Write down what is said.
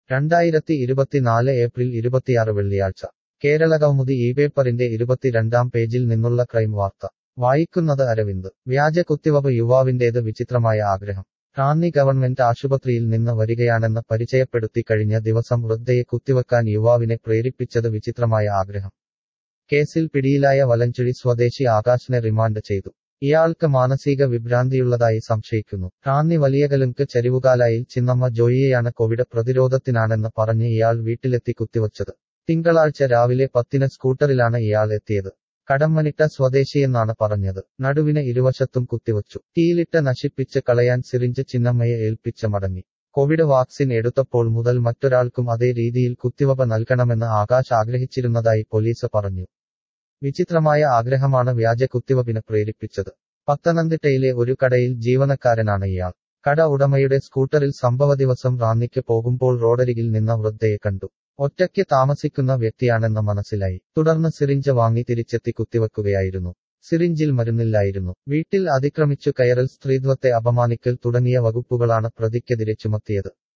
രണ്ടായിരത്തി ഇരുപത്തിനാല് ഏപ്രിൽ ഇരുപത്തിയാറ് വെള്ളിയാഴ്ച കേരള കൗമുദി ഈ പേപ്പറിന്റെ ഇരുപത്തിരണ്ടാം പേജിൽ നിന്നുള്ള ക്രൈം വാർത്ത വായിക്കുന്നത് അരവിന്ദ് വ്യാജ കുത്തിവപ്പ് യുവാവിന്റേത് വിചിത്രമായ ആഗ്രഹം റാന്നി ഗവൺമെന്റ് ആശുപത്രിയിൽ നിന്ന് വരികയാണെന്ന് പരിചയപ്പെടുത്തി കഴിഞ്ഞ ദിവസം വൃദ്ധയെ കുത്തിവെക്കാൻ യുവാവിനെ പ്രേരിപ്പിച്ചത് വിചിത്രമായ ആഗ്രഹം കേസിൽ പിടിയിലായ വലഞ്ചുഴി സ്വദേശി ആകാശിനെ റിമാൻഡ് ചെയ്തു ഇയാൾക്ക് മാനസിക വിഭ്രാന്തിയുള്ളതായി സംശയിക്കുന്നു റാന്നി വലിയകലുങ്ക് ചരിവുകാലായിൽ ചിന്നമ്മ ജോയിയെയാണ് കോവിഡ് പ്രതിരോധത്തിനാണെന്ന് പറഞ്ഞ് ഇയാൾ വീട്ടിലെത്തി കുത്തിവച്ചത് തിങ്കളാഴ്ച രാവിലെ പത്തിന് സ്കൂട്ടറിലാണ് ഇയാൾ എത്തിയത് കടമ്മനിട്ട സ്വദേശിയെന്നാണ് പറഞ്ഞത് നടുവിന് ഇരുവശത്തും കുത്തിവച്ചു തീയിലിട്ട് നശിപ്പിച്ച് കളയാൻ സിറിഞ്ച് ചിന്നമ്മയെ ഏൽപ്പിച്ച് മടങ്ങി കോവിഡ് വാക്സിൻ എടുത്തപ്പോൾ മുതൽ മറ്റൊരാൾക്കും അതേ രീതിയിൽ കുത്തിവപ്പ് നൽകണമെന്ന് ആകാശ് ആഗ്രഹിച്ചിരുന്നതായി പോലീസ് പറഞ്ഞു വിചിത്രമായ ആഗ്രഹമാണ് വ്യാജ കുത്തിവപ്പിന് പ്രേരിപ്പിച്ചത് പത്തനംതിട്ടയിലെ ഒരു കടയിൽ ജീവനക്കാരനാണ് ഇയാൾ കട ഉടമയുടെ സ്കൂട്ടറിൽ സംഭവ ദിവസം റാന്നിക്ക് പോകുമ്പോൾ റോഡരികിൽ നിന്ന വൃദ്ധയെ കണ്ടു ഒറ്റയ്ക്ക് താമസിക്കുന്ന വ്യക്തിയാണെന്ന് മനസ്സിലായി തുടർന്ന് സിറിഞ്ച് വാങ്ങി തിരിച്ചെത്തി കുത്തിവെക്കുകയായിരുന്നു സിറിഞ്ചിൽ മരുന്നില്ലായിരുന്നു വീട്ടിൽ അതിക്രമിച്ചു കയറൽ സ്ത്രീത്വത്തെ അപമാനിക്കൽ തുടങ്ങിയ വകുപ്പുകളാണ് പ്രതിക്കെതിരെ ചുമത്തിയത്